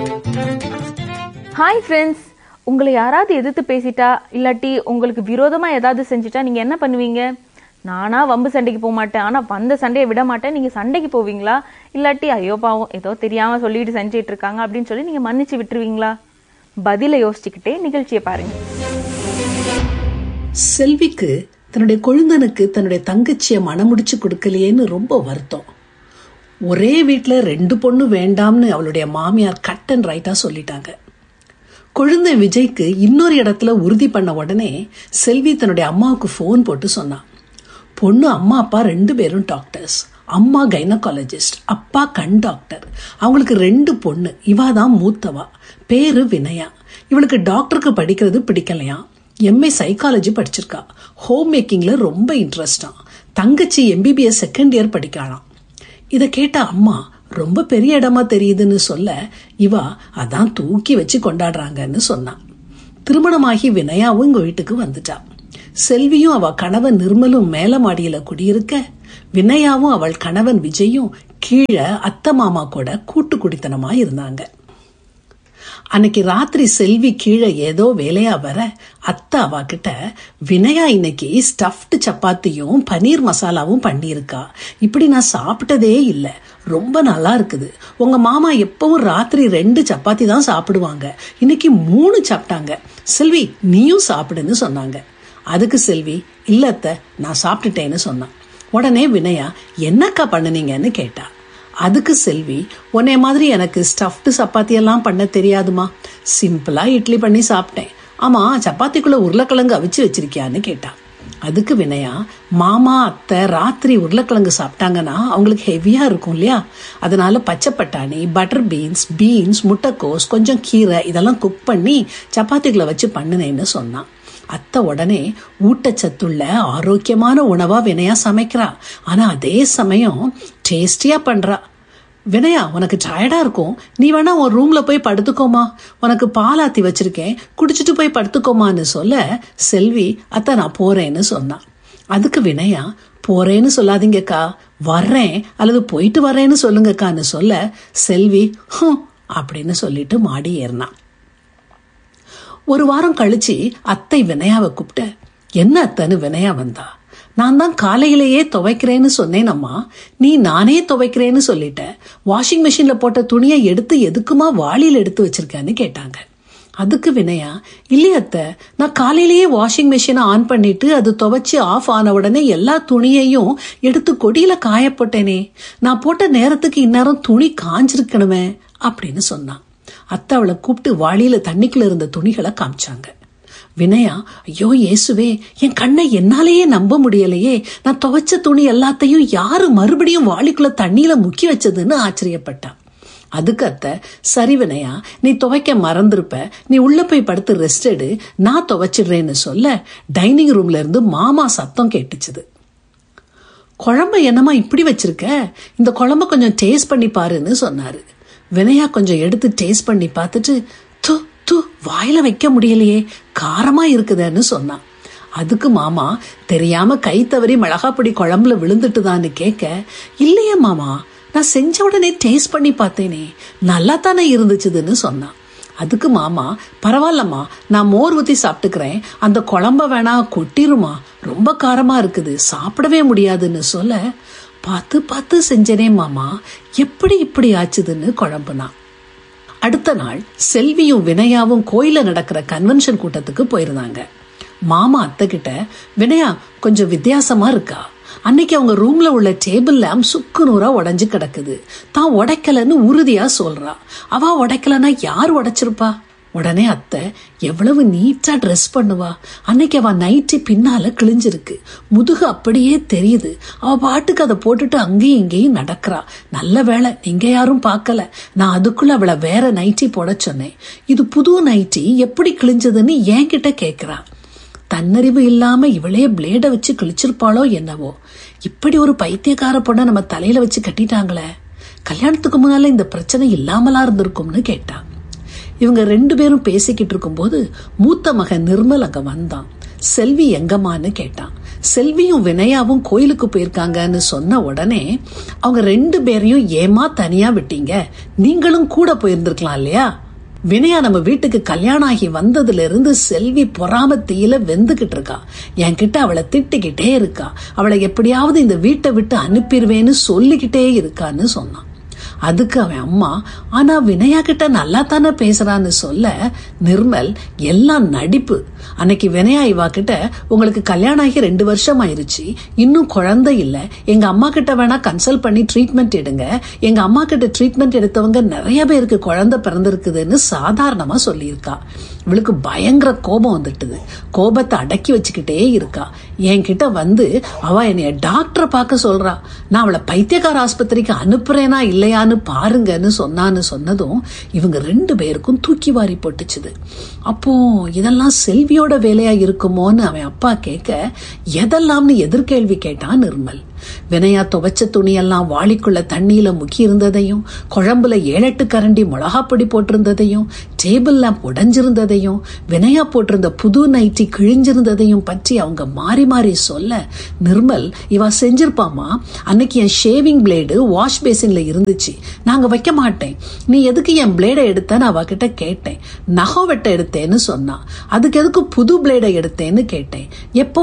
hi friends உங்களை யாராவது எதிர்த்து பேசிட்டா இல்லாட்டி உங்களுக்கு விரோதமா ஏதாவது செஞ்சுட்டா நீங்க என்ன பண்ணுவீங்க நானா வம்பு சண்டைக்கு போக மாட்டேன் ஆனா வந்த சண்டையை விட மாட்டேன் நீங்க சண்டைக்கு போவீங்களா இல்லாட்டி ஐயோ பாவம் ஏதோ தெரியாம சொல்லிட்டு செஞ்சிட்டு இருக்காங்க அப்படின்னு சொல்லி நீங்க மன்னிச்சு விட்டுருவீங்களா பதில யோசிச்சுக்கிட்டே நிகழ்ச்சியை பாருங்க செல்விக்கு தன்னுடைய கொழுந்தனுக்கு தன்னுடைய தங்கச்சியை மனமுடிச்சு கொடுக்கலையேன்னு ரொம்ப வருத்தம் ஒரே வீட்ல ரெண்டு பொண்ணு வேண்டாம்னு அவளுடைய மாமியார் கட் அண்ட் ரைட்டா சொல்லிட்டாங்க கொழுந்த விஜய்க்கு இன்னொரு இடத்துல உறுதி பண்ண உடனே செல்வி தன்னுடைய அம்மாவுக்கு ஃபோன் போட்டு சொன்னான் பொண்ணு அம்மா அப்பா ரெண்டு பேரும் டாக்டர்ஸ் அம்மா கைனகாலஜிஸ்ட் அப்பா கண் டாக்டர் அவங்களுக்கு ரெண்டு பொண்ணு இவா தான் மூத்தவா பேரு வினயா இவளுக்கு டாக்டருக்கு படிக்கிறது பிடிக்கலையா எம்ஏ சைக்காலஜி படிச்சிருக்கா ஹோம் மேக்கிங்ல ரொம்ப இன்ட்ரெஸ்டா தங்கச்சி எம்பிபிஎஸ் செகண்ட் இயர் படிக்கலாம் இத கேட்ட அம்மா ரொம்ப பெரிய இடமா தெரியுதுன்னு சொல்ல இவா அதான் தூக்கி வச்சு கொண்டாடுறாங்கன்னு சொன்னான் திருமணமாகி வினயாவும் இங்க வீட்டுக்கு வந்துட்டா செல்வியும் அவ கணவன் நிர்மலும் மேல மாடியில குடியிருக்க வினயாவும் அவள் கணவன் விஜயும் கீழே அத்தை மாமா கூட கூட்டு குடித்தனமா இருந்தாங்க அன்னைக்கு ராத்திரி செல்வி கீழே ஏதோ வேலையா வர அத்தை அவ கிட்ட வினயா இன்னைக்கு ஸ்டஃப்டு சப்பாத்தியும் பன்னீர் மசாலாவும் பண்ணியிருக்கா இப்படி நான் சாப்பிட்டதே இல்லை ரொம்ப நல்லா இருக்குது உங்க மாமா எப்பவும் ராத்திரி ரெண்டு சப்பாத்தி தான் சாப்பிடுவாங்க இன்னைக்கு மூணு சாப்பிட்டாங்க செல்வி நீயும் சாப்பிடுன்னு சொன்னாங்க அதுக்கு செல்வி இல்ல அத்தை நான் சாப்பிட்டுட்டேன்னு சொன்னான் உடனே வினயா என்னக்கா பண்ணுனீங்கன்னு கேட்டா அதுக்கு செல்வி உன்னை மாதிரி எனக்கு ஸ்டஃப்டு சப்பாத்தி எல்லாம் பண்ண தெரியாதுமா சிம்பிளா இட்லி பண்ணி சாப்பிட்டேன் ஆமா சப்பாத்திக்குள்ள உருளைக்கிழங்கு அவிச்சு வச்சிருக்கியான்னு கேட்டா அதுக்கு வினயா மாமா அத்தை ராத்திரி உருளைக்கிழங்கு சாப்பிட்டாங்கன்னா அவங்களுக்கு ஹெவியா இருக்கும் இல்லையா அதனால பச்சை பட்டாணி பட்டர் பீன்ஸ் பீன்ஸ் முட்டைக்கோஸ் கொஞ்சம் கீரை இதெல்லாம் குக் பண்ணி சப்பாத்திக்குள்ள வச்சு பண்ணுனேன்னு சொன்னான் அத்தை உடனே ஊட்டச்சத்துள்ள ஆரோக்கியமான உணவா வினயா சமைக்கிறா ஆனா அதே சமயம் டேஸ்டியா பண்றா வினயா உனக்கு டயர்டா இருக்கும் நீ வேணா உன் ரூம்ல போய் படுத்துக்கோமா உனக்கு பாலாத்தி வச்சிருக்கேன் குடிச்சிட்டு போய் படுத்துக்கோமான்னு சொல்ல செல்வி அத்தை நான் போறேன்னு சொன்னான் அதுக்கு வினயா போறேன்னு சொல்லாதீங்கக்கா வர்றேன் அல்லது போயிட்டு வரேன்னு சொல்லுங்கக்கான்னு சொல்ல செல்வி ஹம் அப்படின்னு சொல்லிட்டு மாடி ஏறினான் ஒரு வாரம் கழிச்சு அத்தை வினயாவை கூப்பிட்ட என்ன அத்தைன்னு வினயா வந்தா நான் தான் காலையிலேயே துவைக்கிறேன்னு சொன்னேனம்மா நீ நானே துவைக்கிறேன்னு சொல்லிட்ட வாஷிங் மிஷின்ல போட்ட துணியை எடுத்து எதுக்குமா வாளியில் எடுத்து வச்சிருக்கேன்னு கேட்டாங்க அதுக்கு வினயா இல்லையா அத்தை நான் காலையிலேயே வாஷிங் மிஷினை ஆன் பண்ணிட்டு அது துவைச்சு ஆஃப் ஆன உடனே எல்லா துணியையும் எடுத்து கொடியில காய போட்டேனே நான் போட்ட நேரத்துக்கு இந்நேரம் துணி காஞ்சிருக்கணுமே அப்படின்னு சொன்னான் அத்தை அவளை கூப்பிட்டு வாளியில தண்ணிக்குள்ள இருந்த துணிகளை காமிச்சாங்க வினயா ஐயோ இயேசுவே என் கண்ணை என்னாலேயே நம்ப முடியலையே நான் துவைச்ச துணி எல்லாத்தையும் யாரு மறுபடியும் வாளிக்குள்ள தண்ணியில முக்கி வச்சதுன்னு ஆச்சரியப்பட்டான் அதுக்கு அத்தை சரி வினயா நீ துவைக்க மறந்திருப்ப நீ உள்ள போய் படுத்து ரெஸ்ட் எடு நான் துவைச்சிடுறேன்னு சொல்ல டைனிங் ரூம்ல இருந்து மாமா சத்தம் கேட்டுச்சுது குழம்ப என்னமா இப்படி வச்சிருக்க இந்த குழம்ப கொஞ்சம் டேஸ்ட் பண்ணி பாருன்னு சொன்னாரு வினயா கொஞ்சம் எடுத்து டேஸ்ட் பண்ணி பார்த்துட்டு து து வாயில வைக்க முடியலையே காரமா இருக்குதுன்னு சொன்னான் அதுக்கு மாமா தெரியாம கை தவறி மிளகாப்பொடி குழம்புல விழுந்துட்டுதான்னு கேட்க இல்லையே மாமா நான் செஞ்ச உடனே டேஸ்ட் பண்ணி பார்த்தேனே நல்லா தானே இருந்துச்சுதுன்னு சொன்னான் அதுக்கு மாமா பரவாயில்லம்மா நான் மோர் ஊத்தி சாப்பிட்டுக்கிறேன் அந்த குழம்ப வேணா கொட்டிருமா ரொம்ப காரமா இருக்குது சாப்பிடவே முடியாதுன்னு சொல்ல பார்த்து பார்த்து செஞ்சனே மாமா எப்படி இப்படி ஆச்சுதுன்னு குழம்புனான் அடுத்த நாள் செல்வியும் வினயாவும் கோயில நடக்கிற கன்வென்ஷன் கூட்டத்துக்கு போயிருந்தாங்க மாமா அத்தை கிட்ட வினயா கொஞ்சம் வித்தியாசமா இருக்கா அன்னைக்கு அவங்க ரூம்ல உள்ள டேபிள் லேம்ப் சுக்கு நூறா உடைஞ்சு கிடக்குது தான் உடைக்கலன்னு உறுதியா சொல்றா அவ உடைக்கலன்னா யார் உடைச்சிருப்பா உடனே அத்தை எவ்வளவு நீட்டா ட்ரெஸ் பண்ணுவா அன்னைக்கு அவ நைட்டி பின்னால கிழிஞ்சிருக்கு முதுகு அப்படியே தெரியுது அவ பாட்டுக்கு அதை போட்டுட்டு அங்கேயும் இங்கேயும் நடக்கிறா நல்ல வேலை நீங்க யாரும் பார்க்கல நான் அதுக்குள்ள அவளை வேற நைட்டி போட சொன்னேன் இது புது நைட்டி எப்படி கிழிஞ்சதுன்னு என்கிட்ட கேக்குறா தன்னறிவு இல்லாம இவளே பிளேட வச்சு கிழிச்சிருப்பாளோ என்னவோ இப்படி ஒரு பைத்தியக்கார பொண்ணை நம்ம தலையில வச்சு கட்டிட்டாங்களே கல்யாணத்துக்கு முன்னால இந்த பிரச்சனை இல்லாமலா இருந்திருக்கும்னு கேட்டா இவங்க ரெண்டு பேரும் பேசிக்கிட்டு இருக்கும்போது மூத்த மகன் நிர்மல் அங்க வந்தான் செல்வி எங்கம்மான்னு கேட்டான் செல்வியும் வினயாவும் கோயிலுக்கு போயிருக்காங்கன்னு சொன்ன உடனே அவங்க ரெண்டு பேரையும் ஏமா தனியா விட்டீங்க நீங்களும் கூட போயிருந்திருக்கலாம் இல்லையா வினயா நம்ம வீட்டுக்கு கல்யாணம் ஆகி வந்ததுல இருந்து செல்வி பொறாம தீயில வெந்துகிட்டு இருக்கா என்கிட்ட அவளை திட்டிக்கிட்டே இருக்கா அவளை எப்படியாவது இந்த வீட்டை விட்டு அனுப்பிடுவேன்னு சொல்லிக்கிட்டே இருக்கான்னு சொன்னான் அதுக்கு அவன் அம்மா ஆனா வினயா கிட்ட நல்லா தானே பேசுறான்னு சொல்ல நிர்மல் எல்லாம் நடிப்பு அன்னைக்கு வினயா இவா கிட்ட உங்களுக்கு கல்யாணம் ஆகி ரெண்டு வருஷம் ஆயிருச்சு இன்னும் குழந்தை இல்ல எங்க அம்மா கிட்ட வேணா கன்சல்ட் பண்ணி ட்ரீட்மெண்ட் எடுங்க எங்க அம்மா கிட்ட ட்ரீட்மெண்ட் எடுத்தவங்க நிறைய பேருக்கு குழந்தை பிறந்திருக்குதுன்னு சாதாரணமா சொல்லியிருக்கா இவளுக்கு பயங்கர கோபம் வந்துட்டுது கோபத்தை அடக்கி வச்சுக்கிட்டே இருக்கா என்கிட்ட வந்து அவ என்னைய டாக்டரை பார்க்க சொல்றா நான் அவளை பைத்தியக்கார ஆஸ்பத்திரிக்கு அனுப்புறேனா இல்லையான்னு பாருங்கன்னு சொன்னான்னு சொன்னதும் இவங்க ரெண்டு பேருக்கும் தூக்கி வாரி போட்டுச்சுது அப்போ இதெல்லாம் செல்வியோட வேலையா இருக்குமோன்னு அவன் அப்பா கேட்க எதெல்லாம்னு எதிர்கேள்வி கேட்டான் நிர்மல் வினயா துவைச்ச துணியெல்லாம் வாளிக்குள்ள தண்ணியில முக்கி இருந்ததையும் குழம்புல ஏழெட்டு கரண்டி மிளகாப்பொடி போட்டிருந்ததையும் டேபிள் லேம்ப் உடைஞ்சிருந்ததையும் வினயா போட்டிருந்த புது நைட்டி கிழிஞ்சிருந்ததையும் பற்றி அவங்க மாறி மாறி சொல்ல நிர்மல் இவ செஞ்சிருப்பாமா அன்னைக்கு என் ஷேவிங் பிளேடு வாஷ் பேசின்ல இருந்துச்சு நாங்க வைக்க மாட்டேன் நீ எதுக்கு என் பிளேடை எடுத்தேன்னு அவகிட்ட கேட்டேன் நகம் வெட்ட எடுத்தேன்னு சொன்னா அதுக்கு எதுக்கு புது பிளேடை எடுத்தேன்னு கேட்டேன் எப்போ